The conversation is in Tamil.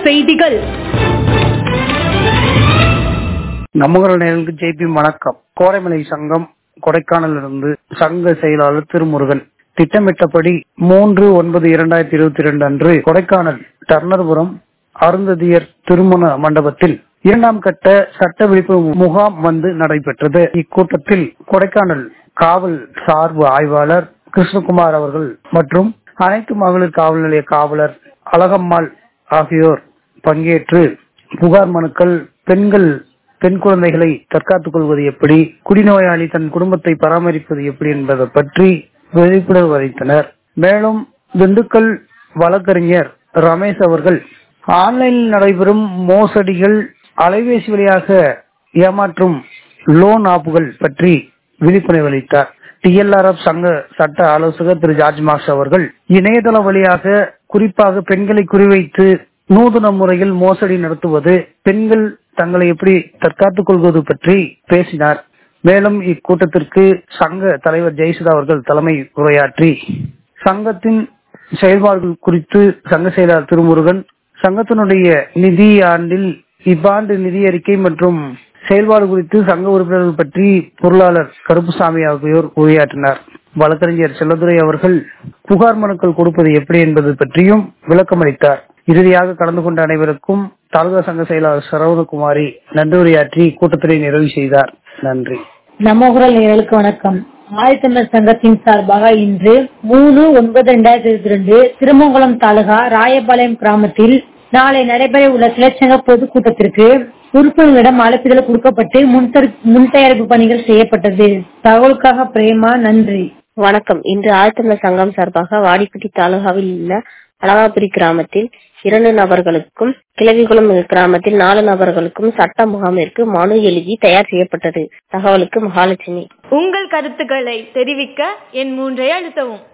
செய்திகள் நம்முகள் நேர்களுக்கு ஜேபி வணக்கம் கோடைமலை சங்கம் கொடைக்கானலிருந்து சங்க செயலாளர் திருமுருகன் திட்டமிட்டபடி மூன்று ஒன்பது இரண்டாயிரத்தி இருபத்தி இரண்டு அன்று கொடைக்கானல் டர்னர்புரம் அருந்ததியர் திருமண மண்டபத்தில் இரண்டாம் கட்ட சட்ட விழிப்புணர்வு முகாம் வந்து நடைபெற்றது இக்கூட்டத்தில் கொடைக்கானல் காவல் சார்பு ஆய்வாளர் கிருஷ்ணகுமார் அவர்கள் மற்றும் அனைத்து மகளிர் காவல் நிலைய காவலர் அழகம்மாள் ஆகியோர் பங்கேற்று புகார் மனுக்கள் பெண்கள் பெண் குழந்தைகளை தற்காத்துக் கொள்வது எப்படி குடிநோயாளி தன் குடும்பத்தை பராமரிப்பது எப்படி என்பதை பற்றி விழிப்புணர்வு அளித்தனர் மேலும் திண்டுக்கல் வழக்கறிஞர் ரமேஷ் அவர்கள் ஆன்லைனில் நடைபெறும் மோசடிகள் அலைபேசி வழியாக ஏமாற்றும் லோன் ஆப்புகள் பற்றி விழிப்புணர்வு அளித்தார் டிஎல்ஆர்எஃப் சங்க சட்ட ஆலோசகர் திரு ஜார்ஜ் மார்க்ஸ் அவர்கள் இணையதள வழியாக குறிப்பாக பெண்களை குறிவைத்து நூதன முறையில் மோசடி நடத்துவது பெண்கள் தங்களை எப்படி தற்காத்துக் கொள்வது பற்றி பேசினார் மேலும் இக்கூட்டத்திற்கு சங்க தலைவர் ஜெயசுதா அவர்கள் தலைமை உரையாற்றி சங்கத்தின் செயல்பாடுகள் குறித்து சங்க செயலாளர் திருமுருகன் சங்கத்தினுடைய நிதி ஆண்டில் இவ்வாண்டு நிதி அறிக்கை மற்றும் செயல்பாடு குறித்து சங்க உறுப்பினர்கள் பற்றி பொருளாளர் கருப்புசாமி ஆகியோர் உரையாற்றினார் வழக்கறிஞர் செல்லதுரை அவர்கள் புகார் மனுக்கள் கொடுப்பது எப்படி என்பது பற்றியும் விளக்கம் அளித்தார் இறுதியாக கலந்து கொண்ட அனைவருக்கும் தாலுகா சங்க செயலாளர் சரவணகுமாரி நன்றி உரையாற்றி கூட்டத்தினை நிறைவு செய்தார் நன்றி நம்ம குரல் நேயர்களுக்கு வணக்கம் ஆழ்த்தமிழர் சங்கத்தின் சார்பாக இன்று மூணு ஒன்பது இரண்டாயிரத்தி இருபத்தி ரெண்டு திருமங்கலம் தாலுகா ராயபாளையம் கிராமத்தில் நாளை நடைபெற உள்ள கிளர்ச்சங்க பொதுக்கூட்டத்திற்கு உறுப்பினர்களிடம் அழைப்புதல் கொடுக்கப்பட்டு முன் தயாரிப்பு பணிகள் செய்யப்பட்டது தகவலுக்காக பிரேமா நன்றி வணக்கம் இன்று ஆழ்த்தமிழர் சங்கம் சார்பாக வாடிப்பட்டி தாலுகாவில் உள்ள அழகாபுரி கிராமத்தில் இரண்டு நபர்களுக்கும் கிளவிகுளம் கிராமத்தில் நாலு நபர்களுக்கும் சட்ட முகாமிற்கு மனு எழுதி தயார் செய்யப்பட்டது தகவலுக்கு மகாலட்சுமி உங்கள் கருத்துக்களை தெரிவிக்க என் மூன்றை அழுத்தவும்